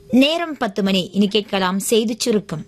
நேரம் பத்து மணி இனி கேட்கலாம் செய்திச் சுருக்கம்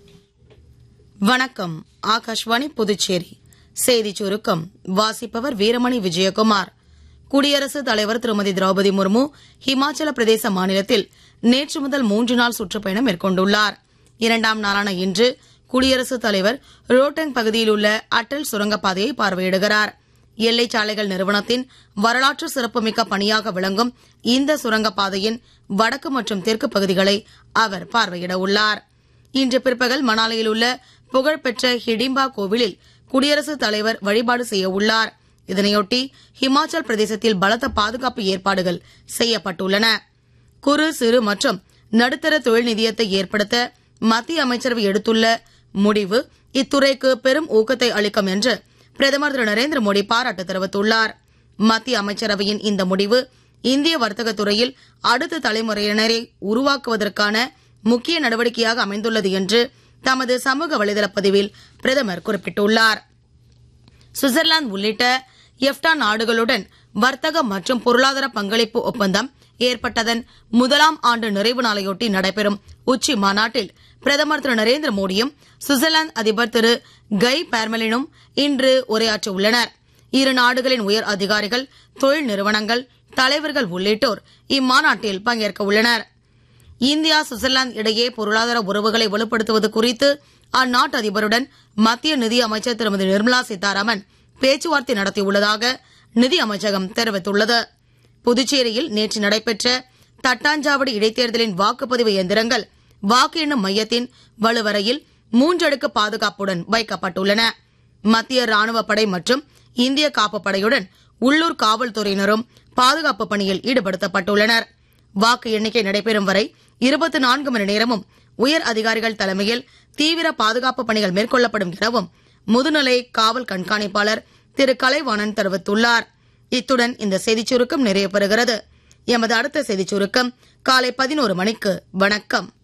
வணக்கம் ஆகாஷ்வாணி புதுச்சேரி செய்திச் சுருக்கம் வாசிப்பவர் வீரமணி விஜயகுமார் குடியரசுத் தலைவர் திருமதி திரௌபதி முர்மு ஹிமாச்சல பிரதேச மாநிலத்தில் நேற்று முதல் மூன்று நாள் சுற்றுப்பயணம் மேற்கொண்டுள்ளார் இரண்டாம் நாளான இன்று குடியரசுத் தலைவர் ரோட்டங் பகுதியில் உள்ள அட்டல் சுரங்கப்பாதையை பார்வையிடுகிறார் எல்லை சாலைகள் நிறுவனத்தின் வரலாற்று சிறப்புமிக்க பணியாக விளங்கும் இந்த சுரங்கப்பாதையின் வடக்கு மற்றும் தெற்கு பகுதிகளை அவர் பார்வையிட உள்ளார் இன்று பிற்பகல் மணாலியில் உள்ள புகழ்பெற்ற ஹிடிம்பா கோவிலில் குடியரசுத் தலைவர் வழிபாடு செய்ய உள்ளார் இதனையொட்டி ஹிமாச்சல் பிரதேசத்தில் பலத்த பாதுகாப்பு ஏற்பாடுகள் செய்யப்பட்டுள்ளன குறு சிறு மற்றும் நடுத்தர தொழில் நிதியத்தை ஏற்படுத்த மத்திய அமைச்சரவை எடுத்துள்ள முடிவு இத்துறைக்கு பெரும் ஊக்கத்தை அளிக்கும் என்று பிரதமர் திரு நரேந்திர மோடி பாராட்டு தெரிவித்துள்ளார் மத்திய அமைச்சரவையின் இந்த முடிவு இந்திய வர்த்தகத் துறையில் அடுத்த தலைமுறையினரை உருவாக்குவதற்கான முக்கிய நடவடிக்கையாக அமைந்துள்ளது என்று தமது சமூக வலைதள பதிவில் பிரதமர் குறிப்பிட்டுள்ளார் சுவிட்சர்லாந்து உள்ளிட்ட எஃப்டா நாடுகளுடன் வர்த்தக மற்றும் பொருளாதார பங்களிப்பு ஒப்பந்தம் ஏற்பட்டதன் முதலாம் ஆண்டு நிறைவு நாளையொட்டி நடைபெறும் உச்சி மாநாட்டில் பிரதமர் திரு நரேந்திர மோடியும் சுவிட்சர்லாந்து அதிபர் திரு கை பார்மெலினும் இன்று உரையாற்ற உள்ளனர் இரு நாடுகளின் உயர் அதிகாரிகள் தொழில் நிறுவனங்கள் தலைவர்கள் உள்ளிட்டோர் இம்மாநாட்டில் பங்கேற்க உள்ளனர் இந்தியா சுவிட்சர்லாந்து இடையே பொருளாதார உறவுகளை வலுப்படுத்துவது குறித்து அந்நாட்டு அதிபருடன் மத்திய நிதி அமைச்சர் திருமதி நிர்மலா சீதாராமன் பேச்சுவார்த்தை நடத்தியுள்ளதாக நிதி அமைச்சகம் தெரிவித்துள்ளது புதுச்சேரியில் நேற்று நடைபெற்ற தட்டாஞ்சாவடி இடைத்தேர்தலின் வாக்குப்பதிவு இயந்திரங்கள் வாக்கு எண்ணும் மையத்தின் வலுவறையில் மூன்றடுக்கு பாதுகாப்புடன் வைக்கப்பட்டுள்ளன மத்திய ராணுவ படை மற்றும் இந்திய காப்புப் படையுடன் உள்ளூர் காவல்துறையினரும் பாதுகாப்பு பணியில் ஈடுபடுத்தப்பட்டுள்ளனர் வாக்கு எண்ணிக்கை நடைபெறும் வரை இருபத்தி நான்கு மணி நேரமும் உயர் அதிகாரிகள் தலைமையில் தீவிர பாதுகாப்பு பணிகள் மேற்கொள்ளப்படும் எனவும் முதுநிலை காவல் கண்காணிப்பாளர் திரு கலைவாணன் தெரிவித்துள்ளார் இத்துடன் இந்த செய்திச் சுருக்கம் நிறைவு பெறுகிறது எமது அடுத்த செய்திச் சுருக்கம் காலை பதினோரு மணிக்கு வணக்கம்